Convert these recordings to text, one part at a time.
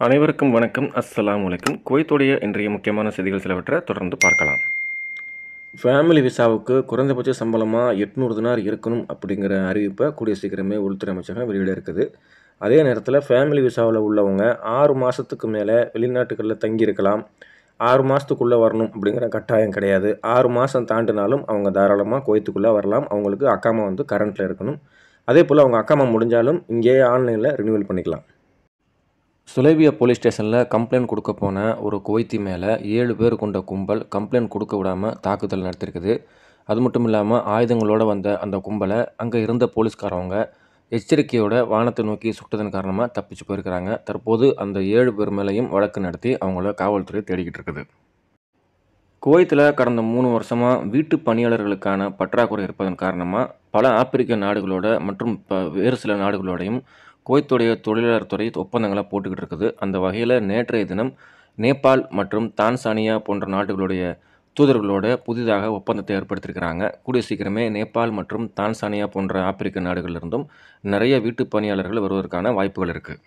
அனைவருக்கும் வணக்கம் அஸ்ஸலாமு அலைக்கும் குவைத்துடைய இன்றைய முக்கியமான செய்திகள் சிலவற்றை தொடர்ந்து பார்க்கலாம் ஃபேமிலி விசாவுக்கு குறைந்தபட்ச சம்பளமாக எட்நூறு தினார் இருக்கணும் அப்படிங்கிற அறிவிப்பை கூடிய சீக்கிரமே உள்துறை அமைச்சகம் வெளியிட இருக்குது அதே நேரத்தில் ஃபேமிலி விசாவில் உள்ளவங்க ஆறு மாதத்துக்கு மேலே வெளிநாட்டுகளில் தங்கியிருக்கலாம் ஆறு மாதத்துக்குள்ளே வரணும் அப்படிங்கிற கட்டாயம் கிடையாது ஆறு மாதம் தாண்டினாலும் அவங்க தாராளமாக குவைத்துக்குள்ளே வரலாம் அவங்களுக்கு அக்காமா வந்து கரண்ட்டில் இருக்கணும் அதே போல் அவங்க அக்காமா முடிஞ்சாலும் இங்கேயே ஆன்லைனில் ரினியூவல் பண்ணிக்கலாம் சுலேபியா போலீஸ் ஸ்டேஷனில் கம்ப்ளைண்ட் கொடுக்க போன ஒரு குவைத்தி மேலே ஏழு பேர் கொண்ட கும்பல் கம்ப்ளைண்ட் கொடுக்க விடாமல் தாக்குதல் நடத்திருக்குது அது மட்டும் இல்லாமல் ஆயுதங்களோடு வந்த அந்த கும்பலை அங்கே இருந்த போலீஸ்காரவங்க எச்சரிக்கையோட வானத்தை நோக்கி சுட்டதன் காரணமாக தப்பிச்சு போயிருக்கிறாங்க தற்போது அந்த ஏழு பேர் மேலேயும் வழக்கு நடத்தி அவங்கள காவல்துறை தேடிக்கிட்டு இருக்குது குவைத்தில் கடந்த மூணு வருஷமாக வீட்டு பணியாளர்களுக்கான பற்றாக்குறை இருப்பதன் காரணமாக பல ஆப்பிரிக்க நாடுகளோட மற்றும் ப வேறு சில நாடுகளோடையும் குவைத்துடைய தொழிலாளர் துறை ஒப்பந்தங்களை போட்டுக்கிட்டு இருக்குது அந்த வகையில் நேற்றைய தினம் நேபாள் மற்றும் தான்சானியா போன்ற நாடுகளுடைய தூதர்களோட புதிதாக ஒப்பந்தத்தை ஏற்படுத்தியிருக்கிறாங்க கூடிய சீக்கிரமே நேபாள் மற்றும் தான்சானியா போன்ற ஆப்பிரிக்க நாடுகளிலிருந்தும் நிறைய வீட்டு பணியாளர்கள் வருவதற்கான வாய்ப்புகள் இருக்குது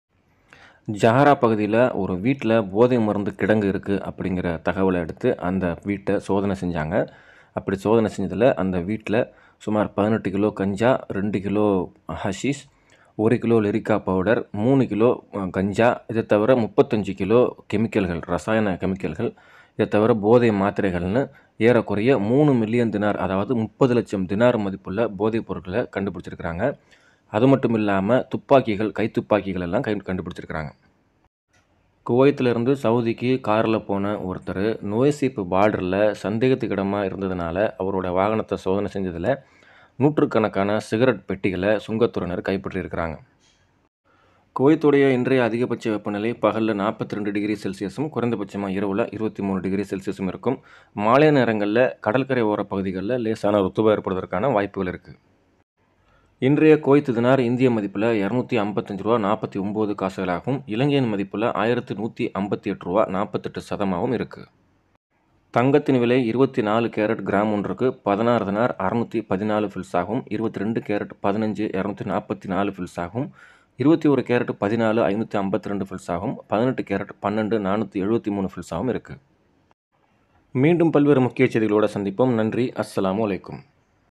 ஜஹாரா பகுதியில் ஒரு வீட்டில் போதை மருந்து கிடங்கு இருக்குது அப்படிங்கிற தகவலை எடுத்து அந்த வீட்டை சோதனை செஞ்சாங்க அப்படி சோதனை செஞ்சதில் அந்த வீட்டில் சுமார் பதினெட்டு கிலோ கஞ்சா ரெண்டு கிலோ ஹஷீஷ் ஒரு கிலோ லெரிக்கா பவுடர் மூணு கிலோ அஹ், கஞ்சா இதை தவிர முப்பத்தஞ்சு கிலோ கெமிக்கல்கள் ரசாயன கெமிக்கல்கள் இதை தவிர போதை மாத்திரைகள்னு ஏறக்குறைய மூணு மில்லியன் தினார் அதாவது முப்பது லட்சம் தினார் மதிப்புள்ள போதைப் பொருட்களை கண்டுபிடிச்சிருக்கிறாங்க அது மட்டும் இல்லாமல் துப்பாக்கிகள் கைத்துப்பாக்கிகள் எல்லாம் கை கண்டுபிடிச்சிருக்கிறாங்க குவைத்திலிருந்து சவுதிக்கு காரில் போன ஒருத்தர் நோய்சீப்பு பார்டரில் சந்தேகத்துக்கிடமாக இருந்ததுனால அவரோட வாகனத்தை சோதனை செஞ்சதில் நூற்றுக்கணக்கான சிகரெட் பெட்டிகளை சுங்கத்துறையினர் கைப்பற்றியிருக்கிறாங்க குவைத்துடைய இன்றைய அதிகபட்ச வெப்பநிலை பகலில் நாற்பத்தி ரெண்டு டிகிரி செல்சியஸும் குறைந்தபட்சமாக இரவில் இருபத்தி மூணு டிகிரி செல்சியஸும் இருக்கும் மாலை நேரங்களில் கடற்கரை ஓர பகுதிகளில் லேசான ருத்துவம் ஏற்படுவதற்கான வாய்ப்புகள் இருக்குது இன்றைய குவைத்து தினார் இந்திய மதிப்பில் இரநூத்தி ஐம்பத்தஞ்சு ரூபா நாற்பத்தி ஒம்பது காசுகளாகவும் இலங்கையின் மதிப்பில் ஆயிரத்தி நூற்றி ஐம்பத்தி எட்டு ரூபா நாற்பத்தெட்டு சதமாகவும் இருக்குது தங்கத்தின் விலை இருபத்தி நாலு கேரட் கிராம் ஒன்றுக்கு பதினாறு தினார் அறுநூற்றி பதினாலு ஃபில்ஸாகவும் இருபத்தி ரெண்டு கேரட் பதினஞ்சு இரநூத்தி நாற்பத்தி நாலு ஃபில்ஸாகவும் இருபத்தி ஒரு கேரட் பதினாலு ஐநூற்றி ஐம்பத்தி ரெண்டு ஃபில்ஸாகவும் பதினெட்டு கேரட் பன்னெண்டு நானூற்றி எழுபத்தி மூணு ஃபில்ஸாகவும் இருக்குது மீண்டும் பல்வேறு முக்கிய செய்திகளோடு சந்திப்போம் நன்றி அஸ்ஸலாமு அலைக்கும்